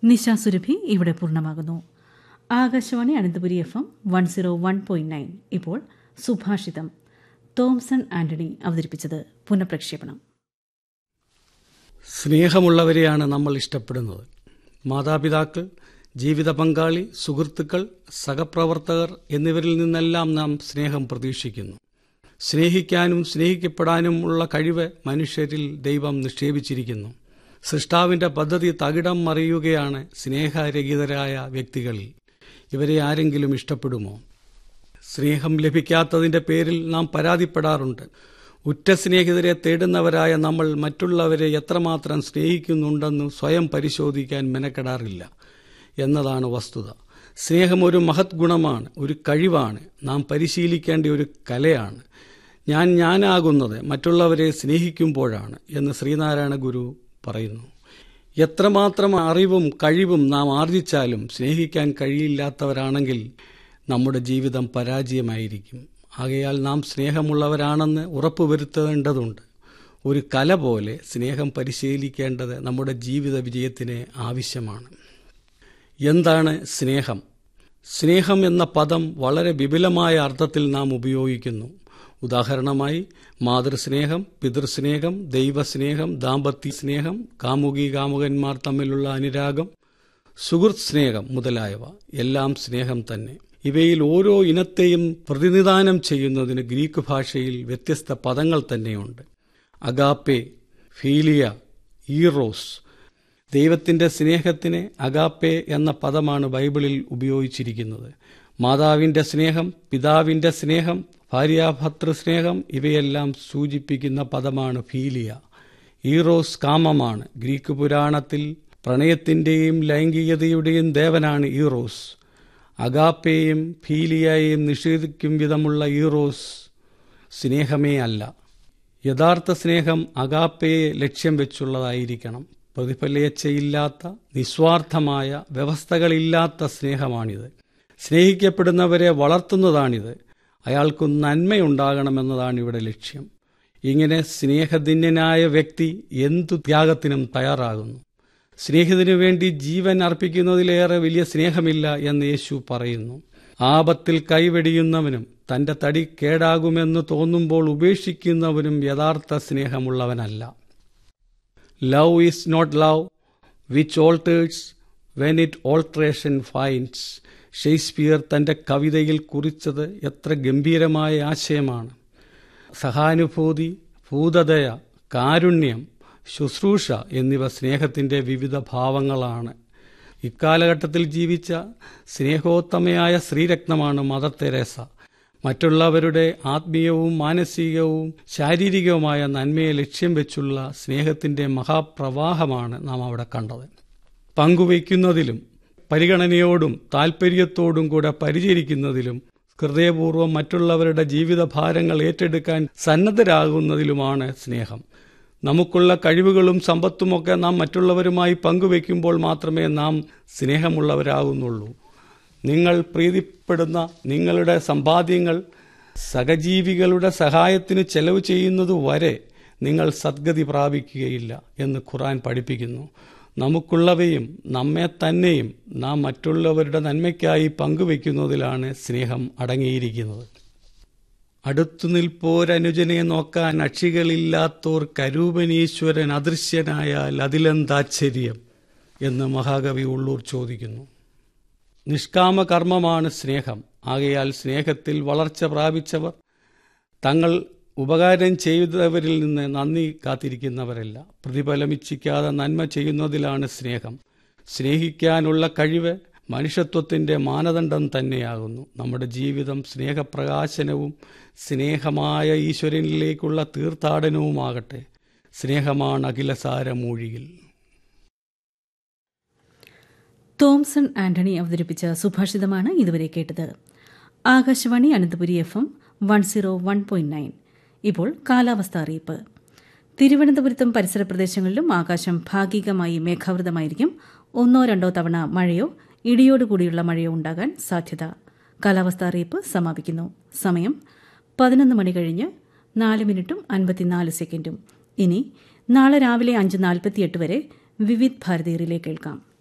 നിശാസുരഭി ഇവിടെ പൂർണ്ണമാകുന്നു Akashvani Ananthapuri F M one zero one point nine ഇപ്പോൾ സുഭാഷിതം തോംസൺ ആന്റണി അവതരിപ്പിച്ചത് പുനഃപ്രക്ഷേപണം സ്നേഹമുള്ളവരെയാണ് നമ്മൾ ഇഷ്ടപ്പെടുന്നത് മാതാപിതാക്കൾ ജീവിത പങ്കാളി സുഹൃത്തുക്കൾ സഹപ്രവർത്തകർ എന്നിവരിൽ നിന്നെല്ലാം നാം സ്നേഹം പ്രതീക്ഷിക്കുന്നു സ്നേഹിക്കാനും സ്നേഹിക്കപ്പെടാനുമുള്ള കഴിവ് മനുഷ്യരിൽ ദൈവം നിക്ഷേപിച്ചിരിക്കുന്നു സൃഷ്ടാവിന്റെ പദ്ധതി തകിടം മറിയുകയാണ് സ്നേഹരഹിതരായ വ്യക്തികളിൽ ഇവരെ ആരെങ്കിലും ഇഷ്ടപ്പെടുമോ സ്നേഹം ലഭിക്കാത്തതിന്റെ പേരിൽ നാം പരാതിപ്പെടാറുണ്ട് ഉറ്റ സ്നേഹിതരെ തേടുന്നവരായ നമ്മൾ മറ്റുള്ളവരെ എത്രമാത്രം സ്നേഹിക്കുന്നുണ്ടെന്ന് സ്വയം പരിശോധിക്കാൻ മെനക്കെടാറില്ല എന്നതാണ് വസ്തുത സ്നേഹം ഒരു മഹത് ഗുണമാണ് ഒരു കഴിവാണ് നാം പരിശീലിക്കേണ്ട ഒരു കലയാണ് ഞാൻ ഞാനാകുന്നത് മറ്റുള്ളവരെ സ്നേഹിക്കുമ്പോഴാണ് എന്ന് ശ്രീനാരായണ ഗുരു പറയുന്നു എത്രമാത്രം അറിവും കഴിവും നാം ആർജിച്ചാലും സ്നേഹിക്കാൻ കഴിയില്ലാത്തവരാണെങ്കിൽ നമ്മുടെ ജീവിതം പരാജയമായിരിക്കും ആകയാൽ നാം സ്നേഹമുള്ളവരാണെന്ന് ഉറപ്പുവരുത്തേണ്ടതുണ്ട് ഒരു കല പോലെ സ്നേഹം പരിശീലിക്കേണ്ടത് നമ്മുടെ ജീവിത വിജയത്തിന് ആവശ്യമാണ് എന്താണ് സ്നേഹം സ്നേഹം എന്ന പദം വളരെ വിപുലമായ അർത്ഥത്തിൽ നാം ഉപയോഗിക്കുന്നു ഉദാഹരണമായി മാതൃസ്നേഹം പിതൃസ്നേഹം ദൈവസ്നേഹം ദാമ്പത്യ സ്നേഹം കാമുകി കാമുകന്മാർ തമ്മിലുള്ള അനുരാഗം സുഹൃത്ത് സ്നേഹം മുതലായവ എല്ലാം സ്നേഹം തന്നെ ഇവയിൽ ഓരോ ഇനത്തെയും പ്രതിനിധാനം ചെയ്യുന്നതിന് ഗ്രീക്ക് ഭാഷയിൽ വ്യത്യസ്ത പദങ്ങൾ തന്നെയുണ്ട് അഗാപ്പെ ഫീലിയ ഈറോസ് ദൈവത്തിന്റെ സ്നേഹത്തിന് അഗാപ്പെ എന്ന പദമാണ് ബൈബിളിൽ ഉപയോഗിച്ചിരിക്കുന്നത് മാതാവിന്റെ സ്നേഹം പിതാവിന്റെ സ്നേഹം ഭാര്യാഭർത്തൃ സ്നേഹം ഇവയെല്ലാം സൂചിപ്പിക്കുന്ന പദമാണ് ഫീലിയ ഈറോസ് കാമമാണ് ഗ്രീക്ക് പുരാണത്തിൽ പ്രണയത്തിന്റെയും ലൈംഗികതയുടെയും ദേവനാണ് ഈറോസ് അഗാപ്പയെയും ഫീലിയയെയും നിഷേധിക്കും വിധമുള്ള ഈറോസ് സ്നേഹമേ അല്ല യഥാർത്ഥ സ്നേഹം അഗാപ്പയെ ലക്ഷ്യം വെച്ചുള്ളതായിരിക്കണം പ്രതിഫലേച്ഛയില്ലാത്ത നിസ്വാർത്ഥമായ വ്യവസ്ഥകളില്ലാത്ത സ്നേഹമാണിത് സ്നേഹിക്കപ്പെടുന്നവരെ വളർത്തുന്നതാണിത് അയാൾക്ക് നന്മയുണ്ടാകണമെന്നതാണ് ഇവിടെ ലക്ഷ്യം ഇങ്ങനെ സ്നേഹധന്യനായ വ്യക്തി എന്തു ത്യാഗത്തിനും തയ്യാറാകുന്നു സ്നേഹിതനു വേണ്ടി ജീവൻ അർപ്പിക്കുന്നതിലേറെ വലിയ സ്നേഹമില്ല എന്ന് യേശു പറയുന്നു ആപത്തിൽ കൈവെടിയുന്നവനും തന്റെ തടി കേടാകുമെന്ന് തോന്നുമ്പോൾ ഉപേക്ഷിക്കുന്നവനും യഥാർത്ഥ സ്നേഹമുള്ളവനല്ല love is not love which alters when it alteration finds Shakespeare തന്റെ കവിതയിൽ കുറിച്ചത് എത്ര ഗംഭീരമായ ആശയമാണ് സഹാനുഭൂതി ഭൂതദയ കാരുണ്യം ശുശ്രൂഷ എന്നിവ സ്നേഹത്തിന്റെ വിവിധ ഭാവങ്ങളാണ് ഇക്കാലഘട്ടത്തിൽ ജീവിച്ച സ്നേഹോത്തമയായ ശ്രീരത്നമാണ് മദർ തെരേസ മറ്റുള്ളവരുടെ ആത്മീയവും മാനസികവും ശാരീരികവുമായ നന്മയെ ലക്ഷ്യം വെച്ചുള്ള സ്നേഹത്തിന്റെ മഹാപ്രവാഹമാണ് നാം അവിടെ കണ്ടത് പങ്കുവയ്ക്കുന്നതിലും പരിഗണനയോടും താൽപ്പര്യത്തോടും കൂടെ പരിചരിക്കുന്നതിലും ഹൃദയപൂർവ്വം മറ്റുള്ളവരുടെ ജീവിതഭാരങ്ങൾ ഏറ്റെടുക്കാൻ സന്നദ്ധരാകുന്നതിലുമാണ് സ്നേഹം നമുക്കുള്ള കഴിവുകളും സമ്പത്തുമൊക്കെ നാം മറ്റുള്ളവരുമായി പങ്കുവെക്കുമ്പോൾ മാത്രമേ നാം സ്നേഹമുള്ളവരാകുന്നുള്ളൂ നിങ്ങൾ പ്രീതിപ്പെടുന്ന നിങ്ങളുടെ സമ്പാദ്യങ്ങൾ സഹജീവികളുടെ സഹായത്തിന് ചെലവ് ചെയ്യുന്നതുവരെ നിങ്ങൾ സദ്ഗതി പ്രാപിക്കുകയില്ല എന്ന് ഖുറാൻ പഠിപ്പിക്കുന്നു നമുക്കുള്ളവയും നമ്മെ തന്നെയും നാം മറ്റുള്ളവരുടെ നന്മയ്ക്കായി പങ്കുവെക്കുന്നതിലാണ് സ്നേഹം അടങ്ങിയിരിക്കുന്നത് അടുത്തു നിൽപ്പോരനുജനെ നോക്കാൻ അക്ഷികളില്ലാത്തോർ കരൂപനീശ്വരൻ അദൃശ്യനായാൽ അതിലെന്താശ്ചര്യം എന്ന് മഹാകവി ഉള്ളൂർ ചോദിക്കുന്നു നിഷ്കാമ കർമ്മമാണ് സ്നേഹം ആകയാൽ സ്നേഹത്തിൽ വളർച്ച പ്രാപിച്ചവർ തങ്ങൾ ഉപകാരം ചെയ്തവരിൽ നിന്ന് നന്ദി കാത്തിരിക്കുന്നവരല്ല പ്രതിഫലമിച്ഛിക്കാതെ നന്മ ചെയ്യുന്നതിലാണ് സ്നേഹം സ്നേഹിക്കാനുള്ള കഴിവ് മനുഷ്യത്വത്തിന്റെ മാനദണ്ഡം തന്നെയാകുന്നു നമ്മുടെ ജീവിതം സ്നേഹപ്രകാശനവും സ്നേഹമായ ഈശ്വരനിലേക്കുള്ള തീർത്ഥാടനവുമാകട്ടെ സ്നേഹമാണ് അഖിലസാരമൂഴിയിൽ തോംസൺ ആന്റണി അവതരിപ്പിച്ച സുഭാഷിതമാണ് ഇതുവരെ കേട്ടത് Akashvani Ananthapuri F M one zero one point nine ഇപ്പോൾ കാലാവസ്ഥ അറിയിപ്പ് തിരുവനന്തപുരത്തും പരിസര പ്രദേശങ്ങളിലും ആകാശം ഭാഗികമായി മേഘാവൃതമായിരിക്കും ഒന്നോ രണ്ടോ തവണ മഴയോ ഇടിയോടുകൂടിയുള്ള മഴയോ ഉണ്ടാകാൻ സാധ്യത കാലാവസ്ഥ അറിയിപ്പ് സമാപിക്കുന്നു സമയം പതിനൊന്ന് മണി കഴിഞ്ഞ് നാല് മിനിറ്റും അൻപത്തിനാല് സെക്കൻഡും ഇനി നാളെ രാവിലെ അഞ്ച് നാൽപ്പത്തിയെട്ട് വരെ വിവിധ് ഭാരതീയറിലെ കേൾക്കാം